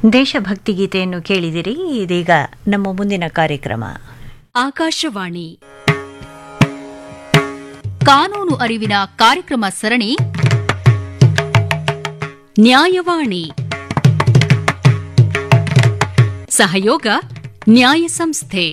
ದೇಶಭಕ್ತಿ ಗೀತೆಯನ್ನು ಕೇಳಿದಿರಿ ಇದೀಗ ನಮ್ಮ ಮುಂದಿನ ಕಾರ್ಯಕ್ರಮ ಆಕಾಶವಾಣಿ ಕಾನೂನು ಅರಿವಿನ ಕಾರ್ಯಕ್ರಮ ಸರಣಿ ನ್ಯಾಯವಾಣಿ ಸಹಯೋಗ ನ್ಯಾಯ ಸಂಸ್ಥೆ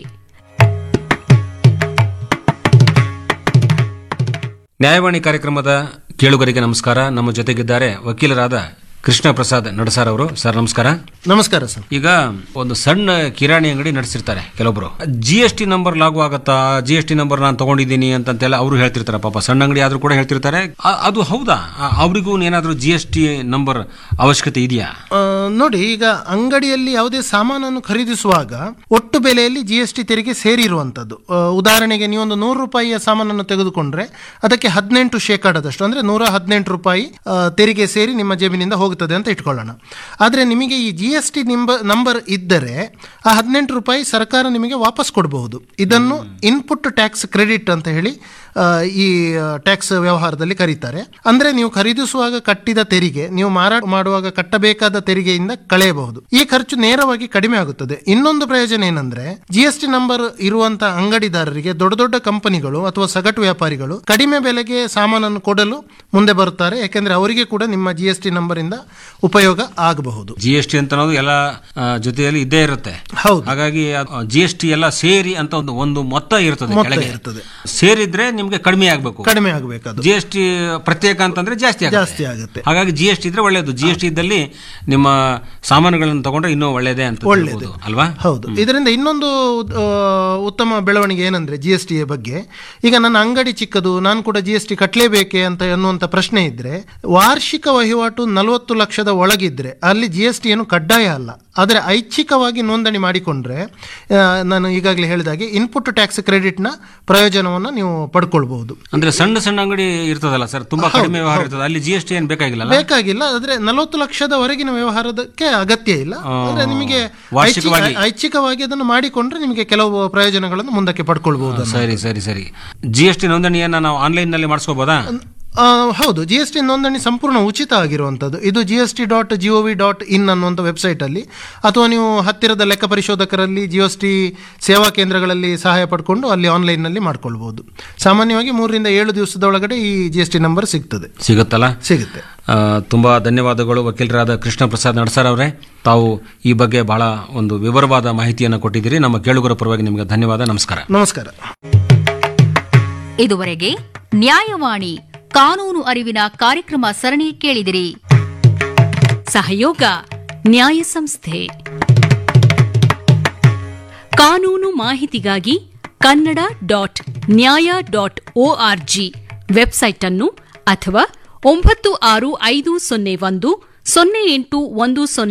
ನ್ಯಾಯವಾಣಿ ಕಾರ್ಯಕ್ರಮದ ಕೇಳುಗರಿಗೆ ನಮಸ್ಕಾರ ನಮ್ಮ ಜೊತೆಗಿದ್ದಾರೆ ವಕೀಲರಾದ ಕೃಷ್ಣ ಪ್ರಸಾದ್ ನಡಸಾರ್ ಅವರು ಸರ್ ನಮಸ್ಕಾರ ನಮಸ್ಕಾರ ಸರ್ ಈಗ ಒಂದು ಸಣ್ಣ ಕಿರಾಣಿ ಅಂಗಡಿ ನಡೆಸಿರ್ತಾರೆ ಕೆಲವೊಬ್ರು ಜಿ ಎಸ್ ಟಿ ನಂಬರ್ ಲಾಗು ಆಗತ್ತಾ ಜಿ ಎಸ್ ಟಿ ನಂಬರ್ ನಾನು ತಗೊಂಡಿದ್ದೀನಿ ಅಂತಂತೆಲ್ಲ ಅವರು ಹೇಳ್ತಿರ್ತಾರೆ ಪಾಪ ಸಣ್ಣ ಅಂಗಡಿ ಆದ್ರೂ ಕೂಡ ಹೇಳ್ತಿರ್ತಾರೆ ಅ- ಅದು ಹೌದಾ ಅ- ಅವರಿಗೂ ಏನಾದರೂ ಜಿ ಎಸ್ ಟಿ ನಂಬರ್ ಅವಶ್ಯಕತೆ ಇದೆಯಾ ಆ, ನೋಡಿ ಈಗ ಅಂಗಡಿಯಲ್ಲಿ ಯಾವುದೇ ಸಾಮಾನನ್ನು ಖರೀದಿಸುವಾಗ ಒಟ್ಟು ಬೆಲೆಯಲ್ಲಿ ಜಿ ಎಸ್ ಟಿ ತೆರಿಗೆ ಸೇರಿರುವಂಥದ್ದು ಆ, ಉದಾಹರಣೆಗೆ ನೀವೊಂದು ನೂರು ರೂಪಾಯಿಯ ಸಾಮಾನನ್ನು ತೆಗೆದುಕೊಂಡ್ರೆ ಅದಕ್ಕೆ ಹದಿನೆಂಟು ಶೇಕಡದಷ್ಟು ಅಂದ್ರೆ ನೂರ ಹದಿನೆಂಟು ರೂಪಾಯಿ ಆ, ತೆರಿಗೆ ಸೇರಿ ನಿಮ್ಮ ಜೇಬಿನಿಂದ ಹೋಗುತ್ತದೆ ಅಂತ ಇಟ್ಕೊಳ್ಳೋಣ ಆದರೆ ನಿಮಗೆ ಈ ಜಿ ಎಸ್ ಟಿ ನಿಂಬ ನಂಬರ್ ಇದ್ದರೆ ಆ ಹದಿನೆಂಟು ರೂಪಾಯಿ ಸರ್ಕಾರ ನಿಮಗೆ ವಾಪಸ್ ಕೊಡಬಹುದು ಇದನ್ನು ಇನ್ಪುಟ್ ಟ್ಯಾಕ್ಸ್ ಕ್ರೆಡಿಟ್ ಅಂತ ಹೇಳಿ ಆ, ಈ ಟ್ಯಾಕ್ಸ್ ವ್ಯವಹಾರದಲ್ಲಿ ಕರೀತಾರೆ ಅಂದ್ರೆ ನೀವು ಖರೀದಿಸುವಾಗ ಕಟ್ಟಿದ ತೆರಿಗೆ ನೀವು ಮಾರಾಟ ಮಾಡುವಾಗ ಕಟ್ಟಬೇಕಾದ ತೆರಿಗೆಯಿಂದ ಕಳೆಯಬಹುದು ಈ ಖರ್ಚು ನೇರವಾಗಿ ಕಡಿಮೆ ಆಗುತ್ತದೆ ಇನ್ನೊಂದು ಪ್ರಯೋಜನ ಏನಂದ್ರೆ ಜಿ ಎಸ್ ಟಿ ನಂಬರ್ ಇರುವಂತಹ ಅಂಗಡಿದಾರರಿಗೆ ದೊಡ್ಡ ದೊಡ್ಡ ಕಂಪನಿಗಳು ಅಥವಾ ಸಗಟು ವ್ಯಾಪಾರಿಗಳು ಕಡಿಮೆ ಬೆಲೆಗೆ ಸಾಮಾನನ್ನು ಕೊಡಲು ಮುಂದೆ ಬರುತ್ತಾರೆ ಯಾಕೆಂದ್ರೆ ಅವರಿಗೆ ಕೂಡ ನಿಮ್ಮ ಜಿ ಎಸ್ ಟಿ ನಂಬರ್ ಇಂದ ಉಪಯೋಗ ಆಗಬಹುದು ಜಿ ಎಸ್ ಟಿ ಅಂತ ಅನ್ನೋದು ಎಲ್ಲ ಆ, ಜೊತೆಯಲ್ಲಿ ಇದ್ದೇ ಇರುತ್ತೆ ಹೌದು ಹಾಗಾಗಿ ಜಿ ಎಸ್ ಟಿ ಎಲ್ಲ ಸೇರಿ ಅಂತ ಒಂದು ಒಂದು ಮೊತ್ತ ಇರ್ತದೆ ಮೊತ್ತ ಕೆಳಗೆ ಇರ್ತದೆ. ಸೇರಿದ್ರೆ ನಿಮ್ಗೆ ಕಡಿಮೆ ಆಗ್ಬೇಕು ಕಡಿಮೆ ಆಗಬೇಕದು ಜಿ ಎಸ್ ಟಿ ಪ್ರತ್ಯೇಕ ಅಂತಂದ್ರೆ ಜಾಸ್ತಿ ಆಗುತ್ತೆ ಜಾಸ್ತಿ ಆಗುತ್ತೆ ಹಾಗಾಗಿ ಜಿ ಎಸ್ ಟಿ ಇದ್ರೆ ಒಳ್ಳೇದು ಜಿ ಎಸ್ ಟಿ ಇದ್ದಲ್ಲಿ ನಿಮ್ಮ ಸಾಮಾನುಗಳನ್ನು ತಗೊಂಡ್ರೆ ಇನ್ನೂ ಒಳ್ಳೇದೇ ಅಂತ ಒಳ್ಳೇದು. ಹೇಳ್ಬೋದು, ಅಲ್ವಾ ಹೌದು ಇದರಿಂದ ಇನ್ನೊಂದು ಆ, ಉತ್ತಮ ಬೆಳವಣಿಗೆ ಏನಂದ್ರೆ ಜಿ ಎಸ್ ಟಿಯ ಬಗ್ಗೆ ಈಗ ನನ್ನ ಅಂಗಡಿ ಚಿಕ್ಕದು ನಾನು ಕೂಡ ಜಿ ಎಸ್ ಟಿ ಕಟ್ಟಲೇಬೇಕೆ ಅಂತ ಎನ್ನುವಂತ ಪ್ರಶ್ನೆ ಇದ್ರೆ ವಾರ್ಷಿಕ ವಹಿವಾಟು ನಲವತ್ತು ಲಕ್ಷದ ಒಳಗಿದ್ರೆ ಅಲ್ಲಿ ಜಿ ಎಸ್ ಟಿ ಏನು ಕಡ್ಡಾಯ ಅಲ್ಲ ಆದರೆ ಐಚ್ಛಿಕವಾಗಿ ನೋಂದಣಿ ಮಾಡಿಕೊಂಡ್ರೆ ಆ, ನಾನು ಈಗಾಗಲೇ ಹೇಳಿದಾಗೆ ಇನ್ಪುಟ್ ಟ್ಯಾಕ್ಸ್ ಕ್ರೆಡಿಟ್ನ ಪ್ರಯೋಜನವನ್ನು ನೀವು ಪಡ್ಕೊಳ್ಬಹುದು ಅಂದ್ರೆ ಸಣ್ಣ ಸಣ್ಣ ಅಂಗಡಿ ಇರ್ತದಲ್ಲ ಸರ್ ತುಂಬಾ ಕಡಿಮೆ ವ್ಯವಹಾರ ಇರ್ತದೆ ಅಲ್ಲಿ ಜಿ ಎಸ್ ಟಿ ಏನ್ ಬೇಕಾಗಿಲ್ಲ ಬೇಕಾಗಿಲ್ಲ ಆದ್ರೆ ನಲವತ್ತು ಲಕ್ಷದವರೆಗಿನ ವ್ಯವಹಾರದಕ್ಕೆ ಅಗತ್ಯ ಇಲ್ಲ ಅಂದ್ರೆ ನಿಮಗೆ ವಾರ್ಷಿಕವಾಗಿ. ಐಚ್ಛಿಕ- ಐಚ್ಛಿಕವಾಗಿ ಅದನ್ನು ಮಾಡಿಕೊಂಡ್ರೆ ನಿಮಗೆ ಕೆಲವು ಪ್ರಯೋಜನಗಳನ್ನು ಮುಂದಕ್ಕೆ ಪಡ್ಕೊಳ್ಬಹುದು ಸರಿ ಸರಿ ಸರಿ ಜಿ ಎಸ್ ಟಿ ನೋಂದಣಿಯನ್ನ ನಾವು ಆನ್ಲೈನ್ ನಲ್ಲಿ ಮಾಡಿಸ್ಕೋಬೋದಾ ಆ, ಹೌದು ಜಿ ಎಸ್ ಟಿ ನೋಂದಣಿ ಸಂಪೂರ್ಣ ಉಚಿತ ಆಗಿರುವಂಥದ್ದು ಇದು G S T dot G O V dot in ಅನ್ನುವಂಥ ವೆಬ್ಸೈಟಲ್ಲಿ ಅಥವಾ ನೀವು ಹತ್ತಿರದ ಲೆಕ್ಕ ಪರಿಶೋಧಕರಲ್ಲಿ ಜಿ ಎಸ್ ಟಿ ಸೇವಾ ಕೇಂದ್ರಗಳಲ್ಲಿ ಸಹಾಯ ಪಡ್ಕೊಂಡು ಅಲ್ಲಿ ಆನ್ಲೈನ್ನಲ್ಲಿ ಮಾಡ್ಕೊಳ್ಬಹುದು ಸಾಮಾನ್ಯವಾಗಿ ಮೂರರಿಂದ ಏಳು ದಿವಸದ ಒಳಗಡೆ ಈ ಜಿ ಎಸ್ ಟಿ ನಂಬರ್ ಸಿಗ್ತದೆ ಸಿಗುತ್ತಲ್ಲ ಸಿಗುತ್ತೆ ಆ, ತುಂಬಾ ಧನ್ಯವಾದಗಳು ವಕೀಲರಾದ ಕೃಷ್ಣ ಪ್ರಸಾದ್ ನಡ್ಸರ್ ಅವರೇ ತಾವು ಈ ಬಗ್ಗೆ ಬಹಳ ಒಂದು ವಿವರವಾದ ಮಾಹಿತಿಯನ್ನು ಕೊಟ್ಟಿದ್ದೀರಿ ನಮ್ಮ ಕೇಳುಗರ ಪರವಾಗಿ ನಿಮಗೆ ಧನ್ಯವಾದ ನಮಸ್ಕಾರ ನಮಸ್ಕಾರ ಇದುವರೆಗೆ ನ್ಯಾಯವಾಣಿ ಕಾನೂನು ಅರಿವಿನ ಕಾರ್ಯಕ್ರಮ ಸರಣಿ ಕೇಳಿದಿರಿ ಸಹಯೋಗ ನ್ಯಾಯ ಸಂಸ್ಥೆ ಕಾನೂನು ಮಾಹಿತಿಗಾಗಿ Kannada dot Nyaya dot O R G website ಅನ್ನು ಅಥವಾ ಒಂಬತ್ತು ಆರು ಐದು ಸೊನ್ನೆ ಒಂದು ಸೊನ್ನೆ ಎಂಟು ಒಂದು ಸೊನ್ನೆ